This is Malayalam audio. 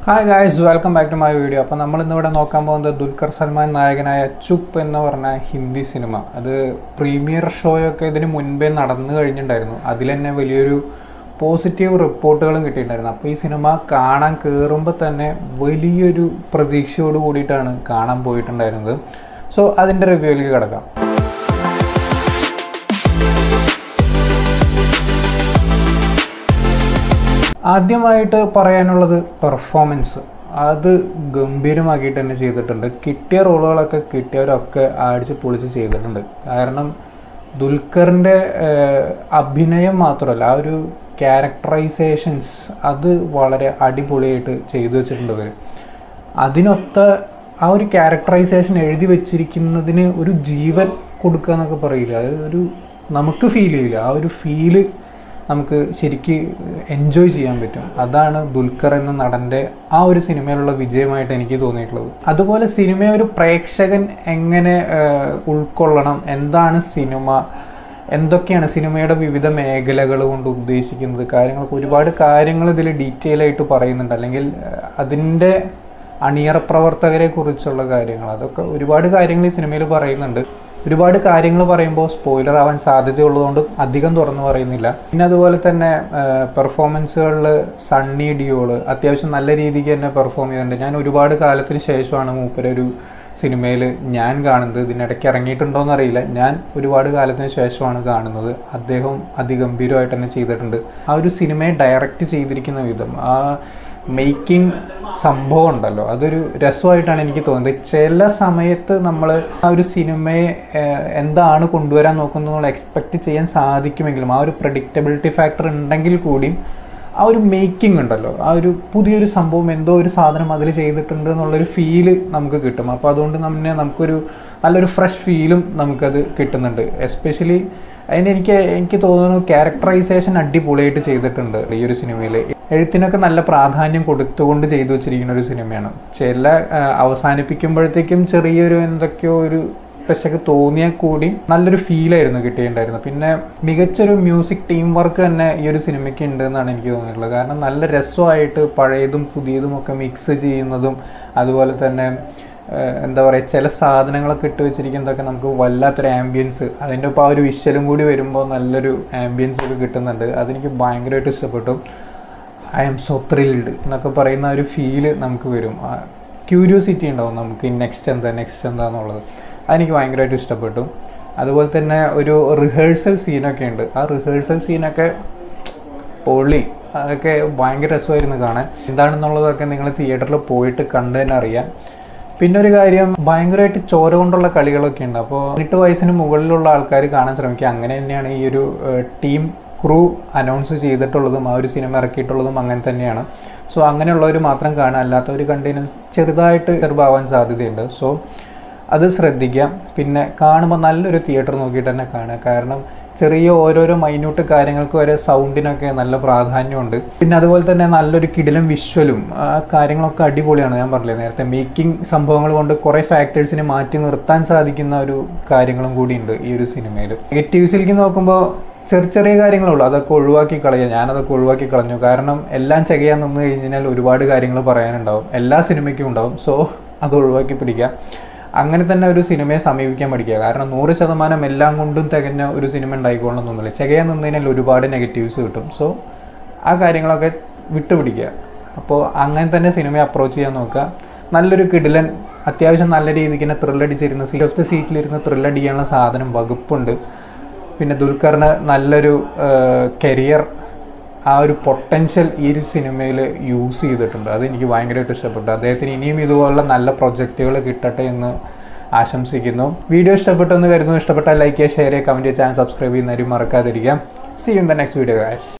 hi guys welcome back to my video അപ്പോൾ നമ്മൾ ഇന്നിവിടെ നോക്കാൻ പോകുന്നത് ദുൽഖർ സൽമാൻ നായകനായ ചുപ്പ് എന്ന് പറഞ്ഞ ഹിന്ദി സിനിമ അത് പ്രീമിയർ ഷോയൊക്കെ ഇതിന് മുൻപേ നടന്നു കഴിഞ്ഞിട്ടുണ്ടായിരുന്നു അതിൽ തന്നെ വലിയൊരു പോസിറ്റീവ് റിപ്പോർട്ടുകളും കിട്ടിയിട്ടുണ്ടായിരുന്നു അപ്പോൾ ഈ സിനിമ കാണാൻ കയറുമ്പോൾ തന്നെ വലിയൊരു പ്രതീക്ഷയോട് കൂടിയിട്ടാണ് കാണാൻ പോയിട്ടുണ്ടായിരുന്നത് സോ അതിൻ്റെ റിവ്യൂവിലേക്ക് കിടക്കാം ആദ്യമായിട്ട് പറയാനുള്ളത് പെർഫോമൻസ് അത് ഗംഭീരമാക്കിയിട്ട് തന്നെ ചെയ്തിട്ടുണ്ട് കിട്ടിയ റോളുകളൊക്കെ കിട്ടിയവരൊക്കെ അടിച്ച് പൊളിച്ച് ചെയ്തിട്ടുണ്ട് കാരണം ദുൽഖറിൻ്റെ അഭിനയം മാത്രമല്ല ആ ഒരു ക്യാരക്ടറൈസേഷൻസ് അത് വളരെ അടിപൊളിയായിട്ട് ചെയ്തു വെച്ചിട്ടുണ്ട് അവർ അതിനൊത്ത ആ ഒരു ക്യാരക്ടറൈസേഷൻ എഴുതി വെച്ചിരിക്കുന്നതിന് ഒരു ജീവൻ കൊടുക്കുക എന്നൊക്കെ പറയില്ല അത് ഒരു നമുക്ക് ഫീൽ ചെയ്യില്ല ആ ഒരു ഫീല് നമുക്ക് ശരിക്ക് എൻജോയ് ചെയ്യാൻ പറ്റും അതാണ് ദുൽഖർ എന്ന നടൻ്റെ ആ ഒരു സിനിമയിലുള്ള വിജയമായിട്ട് എനിക്ക് തോന്നിയിട്ടുള്ളത് അതുപോലെ സിനിമയെ ഒരു പ്രേക്ഷകൻ എങ്ങനെ ഉൾക്കൊള്ളണം എന്താണ് സിനിമ എന്തൊക്കെയാണ് സിനിമയുടെ വിവിധ മേഖലകൾ കൊണ്ട് ഉദ്ദേശിക്കുന്നത് കാര്യങ്ങളൊക്കെ ഒരുപാട് കാര്യങ്ങൾ ഇതിൽ ഡീറ്റെയിൽ ആയിട്ട് പറയുന്നുണ്ട് അല്ലെങ്കിൽ അതിൻ്റെ അണിയറ പ്രവർത്തകരെ കുറിച്ചുള്ള കാര്യങ്ങൾ അതൊക്കെ ഒരുപാട് കാര്യങ്ങൾ ഈ സിനിമയിൽ പറയുന്നുണ്ട് ഒരുപാട് കാര്യങ്ങൾ പറയുമ്പോൾ സ്പോയിലർ ആവാൻ സാധ്യതയുള്ളതുകൊണ്ട് അധികം തുറന്നു പറയുന്നില്ല പിന്നെ അതുപോലെ തന്നെ പെർഫോമൻസുകളിൽ സണ്ണി ഡിയോള് അത്യാവശ്യം നല്ല രീതിക്ക് തന്നെ പെർഫോം ചെയ്തിട്ടുണ്ട് ഞാൻ ഒരുപാട് കാലത്തിന് ശേഷമാണ് മൂപ്പര് ഒരു സിനിമയിൽ ഞാൻ കാണുന്നത് ഇതിനിടയ്ക്ക് ഇറങ്ങിയിട്ടുണ്ടോയെന്ന് അറിയില്ല ഞാൻ ഒരുപാട് കാലത്തിന് ശേഷമാണ് കാണുന്നത് അദ്ദേഹം അതിഗംഭീരമായിട്ട് തന്നെ ചെയ്തിട്ടുണ്ട് ആ ഒരു സിനിമയെ ഡയറക്റ്റ് ചെയ്തിരിക്കുന്ന വിധം ആ മേക്കിംഗ് സംഭവം ഉണ്ടല്ലോ അതൊരു രസമായിട്ടാണ് എനിക്ക് തോന്നുന്നത് ചില സമയത്ത് നമ്മൾ ആ ഒരു സിനിമയെ എന്താണ് കൊണ്ടുവരാൻ നോക്കുന്നത് നമ്മൾ എക്സ്പെക്റ്റ് ചെയ്യാൻ സാധിക്കുമെങ്കിലും ആ ഒരു പ്രഡിക്റ്റബിലിറ്റി ഫാക്ടർ ഉണ്ടെങ്കിൽ കൂടിയും ആ ഒരു മേക്കിംഗ് ഉണ്ടല്ലോ ആ ഒരു പുതിയൊരു സംഭവം എന്തോ ഒരു സാധനം അതിൽ ചെയ്തിട്ടുണ്ട് എന്നുള്ളൊരു ഫീല് നമുക്ക് കിട്ടും അപ്പോൾ അതുകൊണ്ട് നമ്മെ നമുക്കൊരു നല്ലൊരു ഫ്രഷ് ഫീലും നമുക്കത് കിട്ടുന്നുണ്ട് എസ്പെഷ്യലി അതിന് എനിക്ക് എനിക്ക് തോന്നുന്നു ക്യാരക്ടറൈസേഷൻ അടിപൊളിയായിട്ട് ചെയ്തിട്ടുണ്ട് ഈ ഒരു സിനിമയിൽ എഴുത്തിനൊക്കെ നല്ല പ്രാധാന്യം കൊടുത്തുകൊണ്ട് ചെയ്തു വെച്ചിരിക്കുന്ന ഒരു സിനിമയാണ് ചില അവസാനിപ്പിക്കുമ്പോഴത്തേക്കും ചെറിയൊരു എന്തൊക്കെയോ ഒരു പക്ഷെ തോന്നിയാൽ കൂടി നല്ലൊരു ഫീലായിരുന്നു കിട്ടിയിട്ടുണ്ടായിരുന്നു പിന്നെ മികച്ചൊരു മ്യൂസിക് ടീം വർക്ക് തന്നെ ഈ ഒരു സിനിമയ്ക്ക് ഉണ്ട് എന്നാണ് എനിക്ക് തോന്നിയിട്ടുള്ളത് കാരണം നല്ല രസമായിട്ട് പഴയതും പുതിയതും ഒക്കെ മിക്സ് ചെയ്യുന്നതും അതുപോലെ തന്നെ എന്താ പറയുക ചില സാധനങ്ങളൊക്കെ ഇട്ട് വെച്ചിരിക്കുന്നതൊക്കെ നമുക്ക് വല്ലാത്തൊരു ആംബിയൻസ് അതിൻ്റെ ഒപ്പം ആ ഒരു വിഷ്വലും കൂടി വരുമ്പോൾ നല്ലൊരു ആംബിയൻസ് ഒക്കെ കിട്ടുന്നുണ്ട് അതെനിക്ക് ഭയങ്കരമായിട്ട് ഇഷ്ടപ്പെട്ടു ഐ ആം സോ ത്രിൽഡ് എന്നൊക്കെ പറയുന്ന ഒരു ഫീല് നമുക്ക് വരും ക്യൂരിയോസിറ്റി ഉണ്ടാവും നമുക്ക് നെക്സ്റ്റ് എന്താ നെക്സ്റ്റ് എന്താന്നുള്ളത് അതെനിക്ക് ഭയങ്കരമായിട്ട് ഇഷ്ടപ്പെട്ടു അതുപോലെ തന്നെ ഒരു റിഹേഴ്സൽ സീനൊക്കെ ഉണ്ട് ആ റിഹേഴ്സൽ സീനൊക്കെ പൊള്ളി അതൊക്കെ ഭയങ്കര രസമായിരുന്നു കാണാൻ എന്താണെന്നുള്ളതൊക്കെ നിങ്ങൾ തിയേറ്ററിൽ പോയിട്ട് കണ്ടു തന്നെ അറിയാം പിന്നെ ഒരു കാര്യം ഭയങ്കരമായിട്ട് ചോര കൊണ്ടുള്ള കളികളൊക്കെ ഉണ്ട് അപ്പോൾ പതിനെട്ട് വയസ്സിന് മുകളിലുള്ള ആൾക്കാർ കാണാൻ ശ്രമിക്കുക അങ്ങനെ തന്നെയാണ് ഈ ഒരു ടീം ക്രൂ അനൗൺസ് ചെയ്തിട്ടുള്ളതും ആ ഒരു സിനിമ ഇറക്കിയിട്ടുള്ളതും അങ്ങനെ തന്നെയാണ് സോ അങ്ങനെയുള്ളവർ മാത്രം കാണുക അല്ലാത്തവർ കണ്ടതിന് ചെറുതായിട്ട് ചെറുതാവാൻ സാധ്യതയുണ്ട് സോ അത് ശ്രദ്ധിക്കാം പിന്നെ കാണുമ്പോൾ നല്ലൊരു തിയേറ്റർ നോക്കിയിട്ട് തന്നെ കാണുക കാരണം ചെറിയ ഓരോരോ മൈന്യൂട്ട് കാര്യങ്ങൾക്ക് വരെ സൗണ്ടിനൊക്കെ നല്ല പ്രാധാന്യമുണ്ട് പിന്നെ അതുപോലെ തന്നെ നല്ലൊരു കിടിലും വിഷ്വലും ആ കാര്യങ്ങളൊക്കെ അടിപൊളിയാണ് ഞാൻ പറഞ്ഞില്ലേ നേരത്തെ മേക്കിംഗ് സംഭവങ്ങൾ കൊണ്ട് കുറേ ഫാക്ടേഴ്സിനെ മാറ്റി നിർത്താൻ സാധിക്കുന്ന ഒരു കാര്യങ്ങളും കൂടിയുണ്ട് ഈ ഒരു സിനിമയിൽ നെഗറ്റീവ്സിലേക്ക് നോക്കുമ്പോൾ ചെറിയ ചെറിയ കാര്യങ്ങളുള്ളൂ അതൊക്കെ ഒഴിവാക്കി കളയുക ഞാനതൊക്കെ ഒഴിവാക്കി കളഞ്ഞു കാരണം എല്ലാം ചെയ്യാൻ നിന്ന് കഴിഞ്ഞാൽ ഒരുപാട് കാര്യങ്ങൾ പറയാനുണ്ടാവും എല്ലാ സിനിമയ്ക്കും ഉണ്ടാവും സോ അത് ഒഴിവാക്കി പിടിക്കുക അങ്ങനെ തന്നെ ഒരു സിനിമയെ സമീപിക്കാൻ പഠിക്കുക കാരണം നൂറ് ശതമാനം എല്ലാം കൊണ്ടും തികഞ്ഞ ഒരു സിനിമ ഉണ്ടായിക്കൊള്ളണമെന്നൊന്നുമില്ല ചെയ്യാൻ നിന്നതിനാൽ ഒരുപാട് നെഗറ്റീവ്സ് കിട്ടും സോ ആ കാര്യങ്ങളൊക്കെ വിട്ടുപിടിക്കുക അപ്പോൾ അങ്ങനെ തന്നെ സിനിമയെ അപ്രോച്ച് ചെയ്യാൻ നോക്കുക നല്ലൊരു കിടിലൻ അത്യാവശ്യം നല്ല രീതിക്ക് തന്നെ ത്രില്ലടിച്ചിരുന്ന ഫിഫ്ത്ത് സീറ്റിലിരുന്ന് ത്രില്ലടിക്കാനുള്ള സാധനം വകുപ്പുണ്ട് പിന്നെ ദുൽഖറിന് നല്ലൊരു കരിയർ ആ ഒരു പൊട്ടൻഷ്യൽ ഈ ഒരു സിനിമയിൽ യൂസ് ചെയ്തിട്ടുണ്ട് അതെനിക്ക് ഭയങ്കരമായിട്ട് ഇഷ്ടപ്പെട്ടു അദ്ദേഹത്തിന് ഇനിയും ഇതുപോലുള്ള നല്ല പ്രൊജക്റ്റുകൾ കിട്ടട്ടെ എന്ന് ആശംസിക്കുന്നു വീഡിയോ ഇഷ്ടപ്പെട്ടെന്ന് കരുതുന്നു ഇഷ്ടപ്പെട്ടാൽ ലൈക്ക് ചെയ്യുക ഷെയർ ചെയ്യുക കമൻറ്റ് ചെയ്യുക ചാനൽ സബ്സ്ക്രൈബ് ചെയ്യുന്നവരും മറക്കാതിരിക്കാം see you in the next video guys